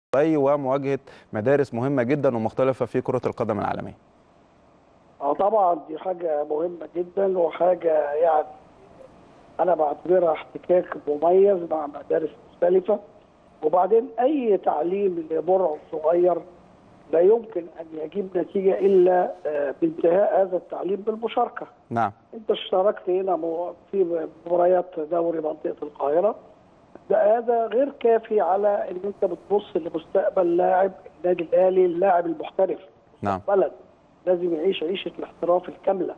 دبي ومواجهه مدارس مهمه جدا ومختلفه في كره القدم العالميه اه طبعا دي حاجه مهمه جدا وحاجه يعني انا بعتبرها احتكاك مميز مع مدارس مختلفه وبعدين اي تعليم لبرع صغير لا يمكن ان يجيب نتيجه الا آه، بانتهاء هذا التعليم بالمشاركه. نعم انت اشتركت هنا مو- في مباريات دوري منطقه القاهره ده هذا غير كافي على ان انت بتبص لمستقبل لاعب النادي الاهلي اللاعب المحترف نعم بلد لازم يعيش عيشه الاحتراف الكامله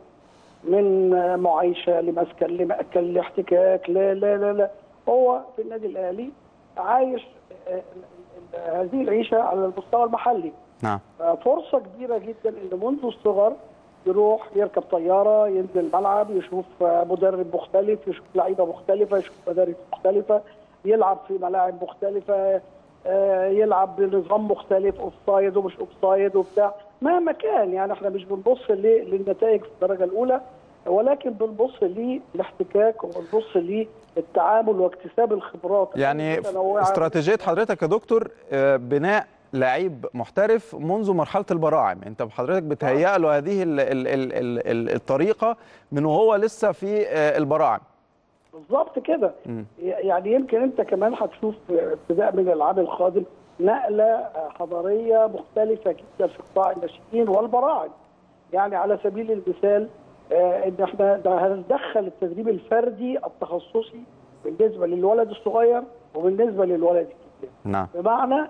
من آه، معايشه لمسكن لمأكل لاحتكاك لا لا لا لا هو في النادي الاهلي عايش آه، ال- ال- هذه العيشه على المستوى المحلي نعم فرصه كبيره جدا ان منذ الصغر يروح يركب طياره ينزل الملعب يشوف آه، مدرب مختلف يشوف لعيبه مختلفه يشوف مدارس مختلفه يلعب في ملاعب مختلفه آه، يلعب بنظام مختلف اوف سايد ومش اوف سايد وبتاع مهما كان يعني احنا مش بنبص ل- للنتائج في الدرجه الاولى ولكن بنبص للاحتكاك وبنبص للتعامل واكتساب الخبرات يعني المتنوعة. استراتيجيه حضرتك يا دكتور آه، بناء لعيب محترف منذ مرحله البراعم انت حضرتك بتهيأ له هذه ال ال ال ال ال الطريقه من وهو لسه في آه، البراعم بالظبط كده مم. يعني يمكن انت كمان هتشوف ابتداء من العام القادم نقله حضاريه مختلفه جدا في قطاع الناشئين والبراعم يعني على سبيل المثال آه، ان احنا ده هندخل التدريب الفردي التخصصي بالنسبه للولد الصغير وبالنسبه للولد الكبير نعم بمعنى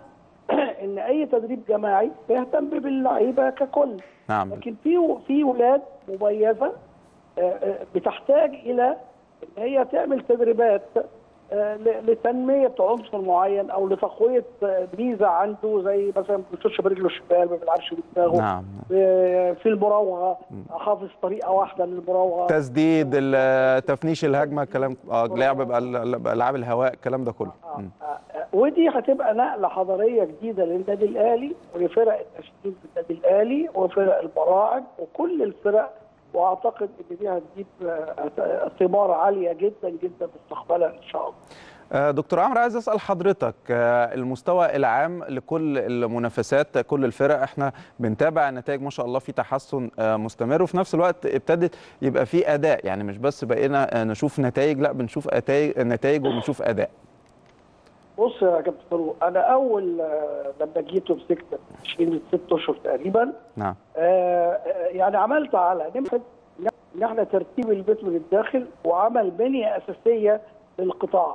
ان اي تدريب جماعي بيهتم باللعيبه ككل نعم لكن في في ولاد مميزه آه، آه، بتحتاج الى ان هي تعمل تدريبات آه، ل- لتنميه عنصر معين او لتقويه آه، ميزه عنده زي مثلا ما بيشوطش برجله الشمال ما بيلعبش بدماغه نعم آه، في المراوغه حافظ طريقه واحده للمراوغه تسديد ال- تفنيش الهجمه الكلام اه لعب بأل- بالعاب الهواء الكلام ده كله آه، مم. آه، آه، ودي هتبقى نقله حضاريه جديده للنادي الاهلي ولفرق التشكيل في النادي الاهلي وفرق البراعم وكل الفرق واعتقد ان دي هتجيب آه، ثمار عاليه جدا جدا مستقبلا ان شاء الله. آه، دكتور عمرو عايز اسال حضرتك آه، المستوى العام لكل المنافسات كل الفرق احنا بنتابع النتائج ما شاء الله في تحسن آه، مستمر وفي نفس الوقت ابتدت يبقى في اداء يعني مش بس بقينا آه، نشوف نتائج لا بنشوف أتاي- نتائج وبنشوف اداء بص يا كابتن فاروق انا اول آه، لما جيت ومسكت 20 ست اشهر تقريبا نعم آه، آه، يعني عملت على نمرة ان احنا ترتيب البيت من الداخل وعمل بنيه اساسيه للقطاع.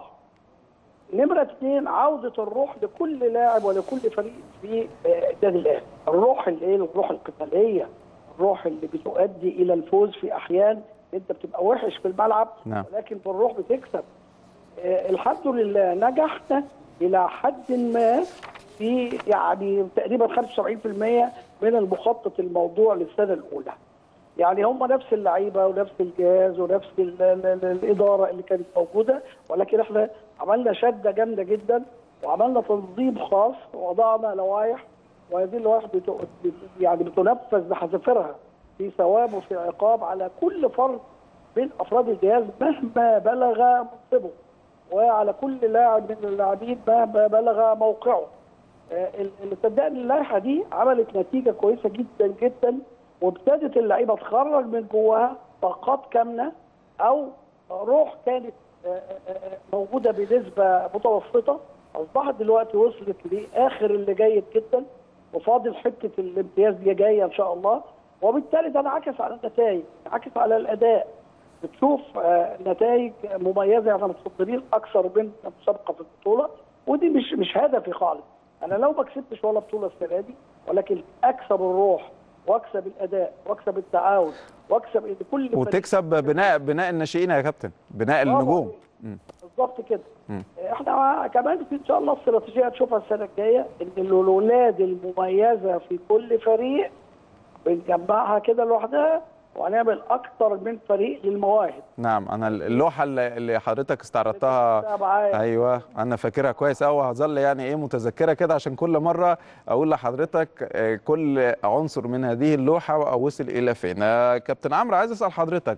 نمرة اثنين عودة الروح لكل لاعب ولكل فريق في آه، النادي الاهلي، الروح اللي ايه؟ الروح القتالية، الروح اللي بتؤدي الى الفوز في احيان انت بتبقى وحش في الملعب نعم. ولكن بالروح بتكسب. آه، الحمد لله نجحنا الى حد ما في يعني تقريبا 75% من المخطط الموضوع للسنه الاولى. يعني هم نفس اللعيبه ونفس الجهاز ونفس ال ال ال الاداره اللي كانت موجوده ولكن احنا عملنا شده جامده جدا وعملنا تنظيم خاص ووضعنا لوائح وهذه اللوائح بت- بت- يعني بتنفذ بحذافيرها في ثواب وفي عقاب على كل فرد من افراد الجهاز مهما بلغ منصبه وعلى كل لاعب من اللاعبين مهما بلغ موقعه. آه، ال- اللي صدقني اللائحه دي عملت نتيجه كويسه جدا جدا وابتدت اللعيبه تخرج من جواها طاقات كامنه او روح كانت آه، آه، آه، موجوده بنسبه متوسطه اصبحت دلوقتي وصلت لاخر اللي جيد جدا وفاضل حته الامتياز دي جايه ان شاء الله وبالتالي ده انعكس على النتائج انعكس على الاداء بتشوف آه، نتائج مميزه احنا متصدرين اكثر من مسابقه في البطوله ودي مش مش هدفي خالص انا لو ما كسبتش ولا بطوله السنه دي ولكن اكسب الروح واكسب الاداء واكسب التعاون واكسب ان كل فريق- وتكسب بناء بناء الناشئين يا كابتن بناء برافو النجوم عليك. مم. بالظبط كده مم. احنا كمان في ان شاء الله استراتيجيه هتشوفها السنه الجايه ان الاولاد المميزه في كل فريق بنجمعها كده لوحدها وهنعمل اكتر من فريق للمواهب نعم انا اللوحه اللي اللي حضرتك استعرضتها شفتها معايا. ايوه انا فاكرها كويس قوي هظل يعني ايه متذكره كده عشان كل مره اقول لحضرتك آه، كل عنصر من هذه اللوحه وصل الى فين آه، كابتن عمرو عايز اسال حضرتك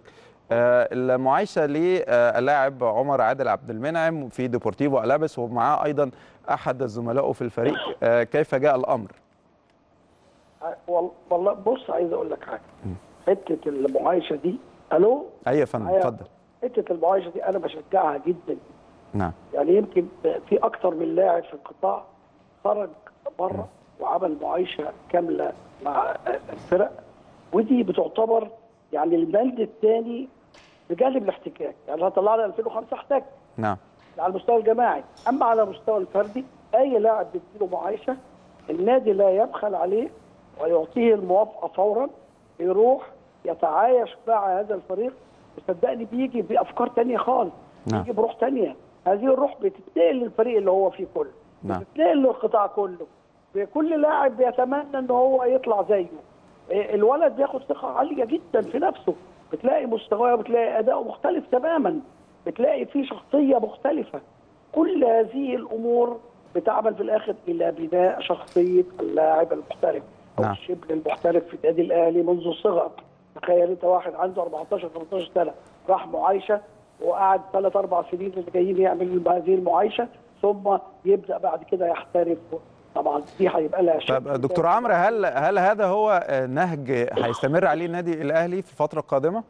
آه، المعايشه للاعب عمر عادل عبد المنعم في ديبورتيفو الابس ومعاه ايضا احد زملائه في الفريق آه، كيف جاء الامر وال- والله بص عايز اقول لك حاجه حته المعايشه دي الو اي يا فندم معايا؟ اتفضل حته المعايشه دي انا بشجعها جدا نعم يعني يمكن في اكتر من لاعب في القطاع خرج بره وعمل معايشه كامله مع الفرق ودي بتعتبر يعني البند الثاني بجانب الاحتكاك يعني لو طلعنا 2005 احتك نعم على المستوى الجماعي اما على المستوى الفردي اي لاعب بيديله معايشه النادي لا يبخل عليه ويعطيه الموافقه فورا يروح يتعايش مع هذا الفريق وصدقني بيجي بافكار تانية خالص نعم. بيجي بروح تانية هذه الروح بتتنقل للفريق اللي هو فيه كله نعم. بتتنقل للقطاع كله كل لاعب بيتمنى ان هو يطلع زيه إيه، الولد بياخد ثقه عاليه جدا في نفسه بتلاقي مستواه بتلاقي اداؤه مختلف تماما بتلاقي فيه شخصيه مختلفه كل هذه الامور بتعمل في الاخر الى بناء شخصيه اللاعب المحترف او نعم. الشبل المحترف في النادي الاهلي منذ الصغر تخيل انت واحد عنده 14 15 سنه راح معايشه وقعد ثلاث اربع سنين اللي جايين يعمل هذه المعايشه ثم يبدا بعد كده يحترف طبعا دي هيبقى لها شكل طب دكتور عمرو هل هل هذا هو آه، نهج هيستمر عليه النادي الاهلي في الفتره القادمه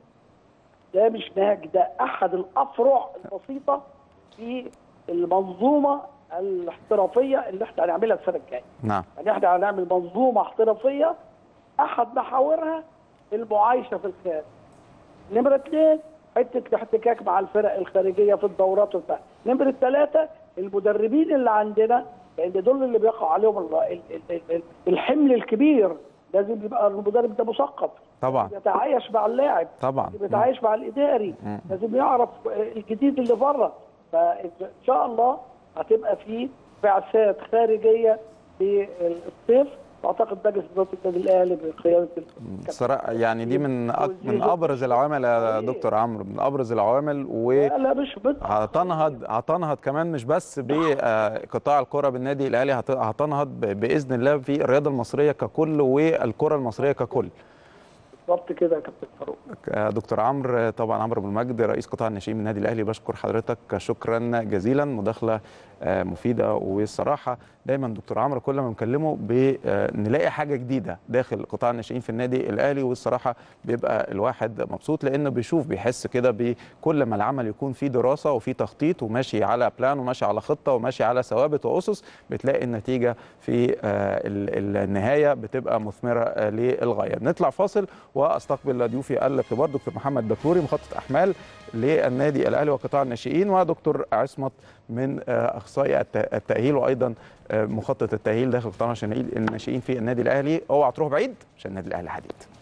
ده مش نهج ده احد الافرع البسيطه في المنظومه الاحترافيه اللي احنا هنعملها السنه الجايه نعم يعني احنا هنعمل منظومه احترافيه احد محاورها المعايشه في الخارج نمره اثنين حته الاحتكاك مع الفرق الخارجيه في الدورات وبتاع نمره ثلاثه المدربين اللي عندنا لان دول اللي بيقع عليهم ال- ال- ال- ال- الحمل الكبير لازم يبقى المدرب ده مثقف طبعا يتعايش مع اللاعب طبعا لازم يتعايش مع الاداري مم. لازم يعرف الجديد اللي بره فان شاء الله هتبقى في بعثات خارجيه في الصيف اعتقد مجلس اداره النادي الاهلي بقياده الكابتن صراحة يعني دي من أك- من وزيزو. ابرز العوامل يا دكتور عمرو من ابرز العوامل و لا لا مش بد هتنهض هتنهض كمان مش بس بقطاع الكره بالنادي الاهلي هت- هتنهض ب- باذن الله في الرياضه المصريه ككل والكره المصريه ككل بالظبط كده يا كابتن فاروق آه، دكتور عمرو طبعا عمرو ابو المجد رئيس قطاع الناشئين من النادي الاهلي بشكر حضرتك شكرا جزيلا مداخله آه، مفيده والصراحه دايما دكتور عمرو كل ما نكلمه بنلاقي حاجه جديده داخل قطاع الناشئين في النادي الاهلي والصراحه بيبقى الواحد مبسوط لانه بيشوف بيحس كده بكل ما العمل يكون فيه دراسه وفيه تخطيط وماشي على بلان وماشي على خطه وماشي على ثوابت واسس بتلاقي النتيجه في آه، ال- النهايه بتبقى مثمره آه، للغايه نطلع فاصل واستقبل ضيوفي الكبار دكتور محمد دكتوري مخطط احمال للنادي الاهلي وقطاع الناشئين ودكتور عصمت من آه، اخصائي الت- التاهيل وايضا آه، مخطط التاهيل داخل قطاع الناشئين في النادي الاهلي اوعى تروح بعيد عشان النادي الاهلي حديد